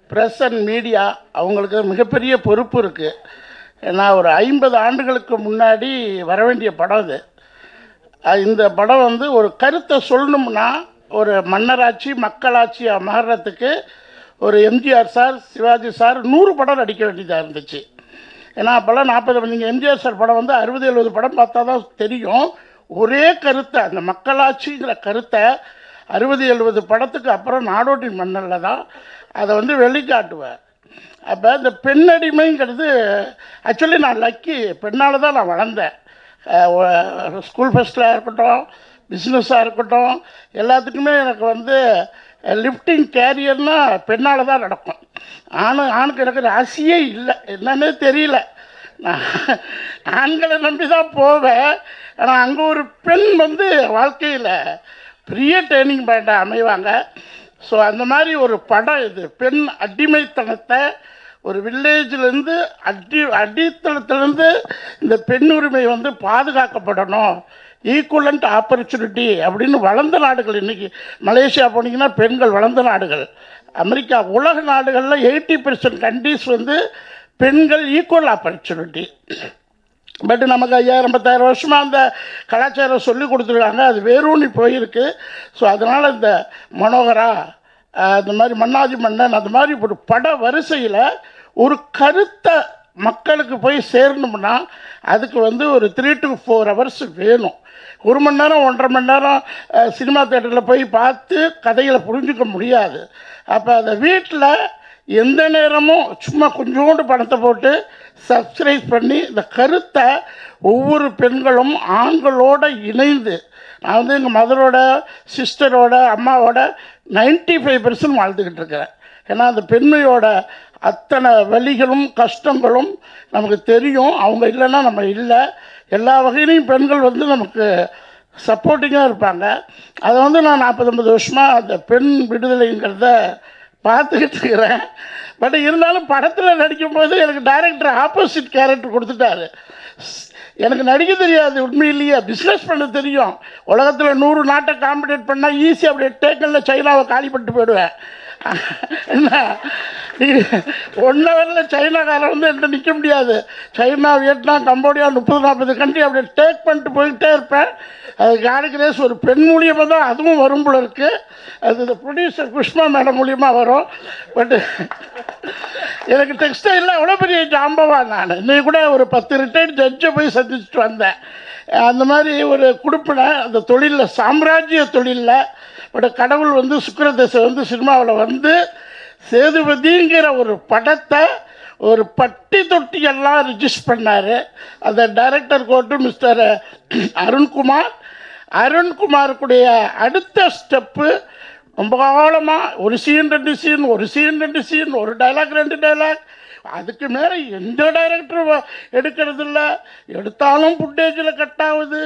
press and media அவங்களுக்கு மிகப்பெரிய பொறுப்பு இருக்குது ஏன்னா ஒரு ஐம்பது ஆண்டுகளுக்கு முன்னாடி வர வேண்டிய படம் இது அஹ் இந்த படம் வந்து ஒரு கருத்தை சொல்லணும்னா ஒரு மன்னராட்சி மக்களாட்சியாக மாறுறதுக்கு ஒரு எம்ஜிஆர் சார் சிவாஜி சார் நூறு படம் நடிக்க வேண்டியதாக இருந்துச்சு ஏன்னா அப்போல்லாம் நாற்பது நீங்கள் எம்ஜிஆர் சார் படம் வந்து அறுபது எழுபது படம் பார்த்தா தான் தெரியும் ஒரே கருத்தை அந்த மக்களாட்சிங்கிற கருத்தை அறுபது எழுபது படத்துக்கு அப்புறம் நாடோடி மன்னரில் தான் அதை வந்து வெளிக்காட்டுவேன் அப்போ இந்த பெண்ணடிமைங்கிறது ஆக்சுவலி நான் லக்கி பெண்ணால் தான் நான் வளர்ந்தேன் ஸ்கூல் ஃபஸ்ட்டில் இருக்கட்டும் பிஸ்னஸாக இருக்கட்டும் எல்லாத்துக்குமே எனக்கு வந்து லிஃப்டிங் கேரியர்னா பெண்ணால் தான் நடக்கும் ஆணு ஆணுக்கு எனக்கு ராசியே இல்லை என்னன்னே தெரியல நான் ஆண்களை நம்பி தான் போவேன் ஆனால் அங்கே ஒரு பெண் வந்து வாழ்க்கையில் பெரிய ட்ரைனிங் பாயிண்டாக அமைவாங்க ஸோ அந்த மாதிரி ஒரு படம் இது பெண் அடிமைத்தனத்தை ஒரு வில்லேஜ்லேருந்து அடி அடித்தளத்திலேருந்து இந்த பெண் உரிமை வந்து பாதுகாக்கப்படணும் ஈக்குவலண்ட் ஆப்பர்ச்சுனிட்டி அப்படின்னு வளர்ந்த நாடுகள் இன்றைக்கி மலேசியா போனீங்கன்னா பெண்கள் வளர்ந்த நாடுகள் அமெரிக்கா உலக நாடுகளில் எயிட்டி பெர்சன்ட் கண்ட்ரிஸ் வந்து பெண்கள் ஈக்குவல் ஆப்பர்ச்சுனிட்டி பட் நமக்கு ஐயாயிரம் பத்தாயிரம் வருஷமாக அந்த கலாச்சாரம் சொல்லி கொடுத்துருக்காங்க அது வேரூனி போயிருக்கு ஸோ அதனால் இந்த மனோகரா அஹ், இந்த மாதிரி மன்னாதி மன்னன் அந்த மாதிரி ஒரு பட வரிசையில் ஒரு கருத்தை மக்களுக்கு போய் சேரணும்னா அதுக்கு வந்து ஒரு த்ரீ டு ஃபோர் ஹவர்ஸ் வேணும் ஒரு மணி நேரம் ஒன்றரை மணி நேரம் அஹ், சினிமா தேட்டரில் போய் பார்த்து கதைகளை புரிஞ்சுக்க முடியாது அப்போ அதை வீட்டில் எந்த நேரமும் சும்மா கொஞ்சோண்டு பணத்தை போட்டு சப்ஸ்கிரைப் பண்ணி இந்த கருத்தை ஒவ்வொரு பெண்களும் ஆண்களோட இணைந்து நான் வந்து எங்கள் மதரோட சிஸ்டரோட அம்மாவோட 95% ஃபைவ் பெர்சன்ட் வாழ்ந்துக்கிட்டு இருக்கிறேன் ஏன்னா அந்த பெண்மையோட அத்தனை வலிகளும் கஷ்டங்களும் நமக்கு தெரியும் அவங்க இல்லைன்னா நம்ம இல்லை எல்லா வகையிலையும் பெண்கள் வந்து நமக்கு சப்போர்ட்டிங்காக இருப்பாங்க அதை வந்து நான் நாற்பத்தொம்பது வருஷமாக அந்த பெண் விடுதலைங்கிறத பார்த்துக்கிட்டு இருக்கிறேன் பட் இருந்தாலும் படத்தில் நடிக்கும்போது எனக்கு டைரக்டர் ஆப்போசிட் கேரக்டர் கொடுத்துட்டாரு ஸ்- எனக்கு நடிக்க தெரியாது உண்மையிலேயே பிஸ்னஸ் பண்ண தெரியும் உலகத்தில் நூறு நாட்டை காம்படேட் பண்ணால் ஈஸியாக அப்படியே டேக்கனில் சைனாவை காலி பண்ணிட்டு போயிடுவேன் என்ன ஒன் ஹவரில் சைனாக்காரன் வந்து என்கிட்ட நிற்க முடியாது சைனா வியட்நாம் கம்போடியா முப்பது நாற்பது கண்ட்ரி அப்படியே டேக் பண்ணிட்டு போயிட்டே இருப்பேன் அது காடு ரேஸ் ஒரு பெண் மூலியமாக தான் அதுவும் வரும் போல இருக்குது அது இந்த ப்ரொடியூசர் புஷ்மா மேடம் மூலியமாக வரும் பட்டு எனக்கு டெக்ஸ்டைலில் அவ்வளோ பெரிய ஜாம்பவா நான் இன்னைக்கு கூட ஒரு பத்து ரிட்டையர்ட் ஜட்ஜை போய் சந்திச்சுட்டு வந்தேன் அந்த மாதிரி ஒரு குடுப்பின அந்த தொழிலில் சாம்ராஜ்ய தொழிலில் பட் கடவுள் வந்து சுக்கிரதசை வந்து சினிமாவில் வந்து சேதுபதிங்கிற ஒரு படத்தை ஒரு பட்டி தொட்டி எல்லாம் ரிஜிஸ்டர் பண்ணார் அந்த டைரக்டர் கோட்டு மிஸ்டர் அருண்குமார் அருண்குமாருக்குடைய அடுத்த ஸ்டெப்பு ரொம்ப காலமாக ஒரு சீன் ரெண்டு சீன் ஒரு சீன் ரெண்டு சீன் ஒரு டைலாக் ரெண்டு டைலாக் அதுக்கு மேலே எந்த டைரக்டரும் எடுக்கிறது இல்லை எடுத்தாலும் ஃபுட்டேஜில் கட் ஆகுது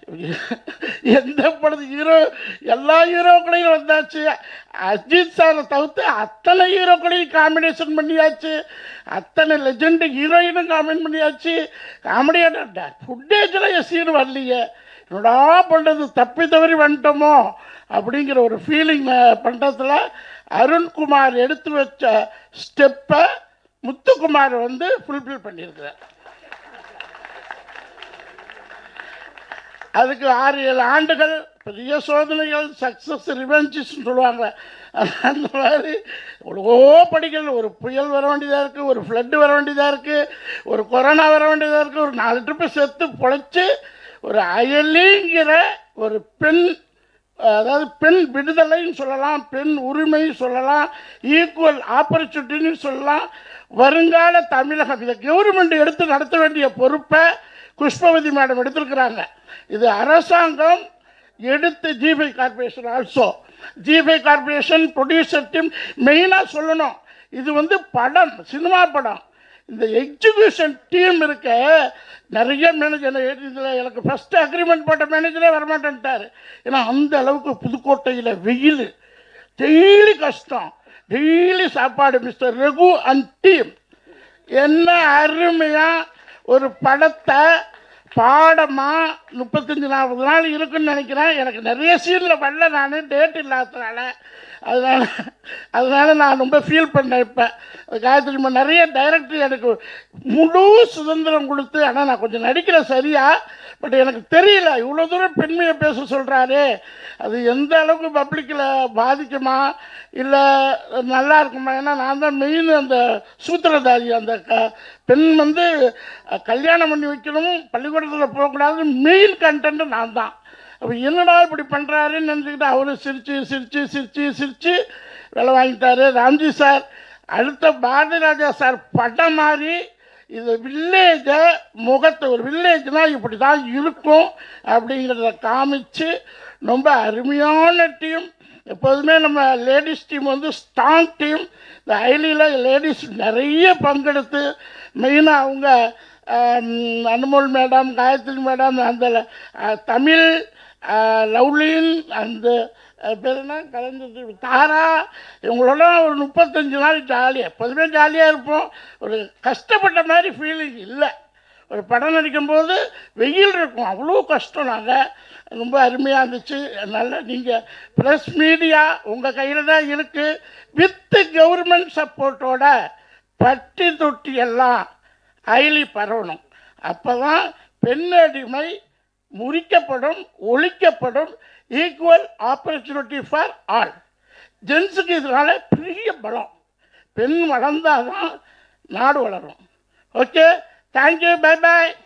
எந்த படத்து ஹீரோ எல்லா ஹீரோக்களையும் வந்தாச்சு அஜித் சாரை தவிர்த்து அத்தனை ஹீரோக்களையும் காம்பினேஷன் பண்ணியாச்சு அத்தனை லெஜெண்டு ஹீரோயினும் காமெண்ட் பண்ணியாச்சு காமெடியான ஃபுட்டேஜில் என் சீன் வரலையே என்னடா பண்ணுறது தப்பி தவறி வந்துட்டோமோ அப்படிங்கிற ஒரு ஃபீலிங் பண்ணுறதுல அருண்குமார் எடுத்து வச்ச ஸ்டெப்பை முத்துக்குமார் வந்து ஃபுல்ஃபில் பண்ணியிருக்கிறார் அதுக்கு ஆறு ஏழு ஆண்டுகள் பெரிய சோதனைகள் சக்ஸஸ் ரிவெஞ்சஸ்ன்னு சொல்லுவாங்க அந்த மாதிரி எவ்வளவோ படிகள் ஒரு புயல் வர வேண்டியதாக இருக்குது ஒரு ஃப்ளட்டு வர வேண்டியதாக இருக்குது ஒரு கொரோனா வர வேண்டியதாக இருக்குது ஒரு நாலு ட்ரிப்பு செத்து பொழைச்சி ஒரு அயலிங்கிற ஒரு பெண் அதாவது பெண் விடுதலைன்னு சொல்லலாம் பெண் உரிமை சொல்லலாம் ஈக்குவல் ஆப்பர்ச்சுனிட்டின்னு சொல்லலாம் வருங்கால தமிழகம் இதை கவர்மெண்ட் எடுத்து நடத்த வேண்டிய பொறுப்பை புஷ்பவதி மேடம் எடுத்திருக்கிறாங்க இது அரசாங்கம் எடுத்து ஜிபை கார்பரேஷன் ஆல்சோ ஜிபை கார்பரேஷன் ப்ரொடியூசர் டீம் மெயினாக சொல்லணும் இது வந்து படம் சினிமா படம் இந்த எக்ஸிக்யூஷன் டீம் இருக்க நிறைய மேனேஜர் இதில் எனக்கு ஃபஸ்ட்டு அக்ரிமெண்ட் போட்ட மேனேஜரே வரமாட்டேன்ட்டார் ஏன்னா அந்த அளவுக்கு புதுக்கோட்டையில் வெயில் டெய்லி கஷ்டம் டெய்லி சாப்பாடு மிஸ்டர் ரகு அண்ட் டீம் என்ன அருமையாக ஒரு படத்தை பாடமாக முப்பத்தஞ்சு நாற்பது நாள் இருக்குன்னு நினைக்கிறேன் எனக்கு நிறைய சீனில் வரல நான் டேட் இல்லாததுனால அதனால அதனால நான் ரொம்ப ஃபீல் பண்ணேன் இப்போ காயத்ரி அம்மா நிறைய டைரக்டர் எனக்கு முழு சுதந்திரம் கொடுத்து ஆனால் நான் கொஞ்சம் நடிக்கிற சரியா பட் எனக்கு தெரியல இவ்வளோ தூரம் பெண்மையை பேச சொல்கிறாரு அது எந்த அளவுக்கு பப்ளிக்கில் பாதிக்குமா இல்லை நல்லா இருக்குமா ஏன்னா நான் தான் மெயின் அந்த சூத்திரதாரி அந்த க பெண் வந்து அஹ், கல்யாணம் பண்ணி வைக்கணும் பள்ளிக்கூடத்தில் போகக்கூடாது மெயின் கண்டென்ட் நான் தான் அப்போ என்னடா இப்படி பண்ணுறாருன்னு நினச்சிக்கிட்டு அவரும் சிரித்து சிரித்து சிரித்து சிரித்து வேலை வாங்கிட்டாரு ராம்ஜி சார் அடுத்த பாரதி ராஜா சார் படம் மாதிரி இது வில்லேஜை முகத்தை ஒரு வில்லேஜ்னால் இப்படி தான் இருக்கும் அப்படிங்கிறத காமிச்சு ரொம்ப அருமையான டீம் எப்போதுமே நம்ம லேடிஸ் டீம் வந்து ஸ்ட்ராங் டீம் இந்த ஐலியில் லேடிஸ் நிறைய பங்கெடுத்து மெயினாக அவங்க ஆம், அனுமோல் மேடம் காயத்ரி மேடம் அந்த அஹ், தமிழ் அஹ், லவ்லின் அந்த அஹ், பேர் என்ன கலைஞர் தாரா இவங்களோட ஒரு முப்பத்தஞ்சு நாள் ஜாலியாக எப்போதுமே ஜாலியாக இருப்போம் ஒரு கஷ்டப்பட்ட மாதிரி ஃபீலிங் இல்லை ஒரு படம் நடிக்கும்போது வெயில் இருக்கும் அவ்வளோ கஷ்டம் நாங்கள் ரொம்ப அருமையாக இருந்துச்சு அதனால் நீங்கள் ப்ரெஸ் மீடியா உங்கள் கையில் தான் இருக்குது வித்து கவர்மெண்ட் சப்போர்ட்டோட பட்டி தொட்டி எல்லாம் அயலி பரவணும் அப்போ தான் பெண்ணடிமை முறிக்கப்படும் ஒழிக்கப்படும் ஈக்குவல் ஆப்பர்ச்சுனிட்டி ஃபார் ஆல் ஜென்ஸுக்கு இதனால பெரிய பலம் பெண் வளர்ந்தால் தான் நாடு வளரும் ஓகே தேங்க்யூ பை பாய்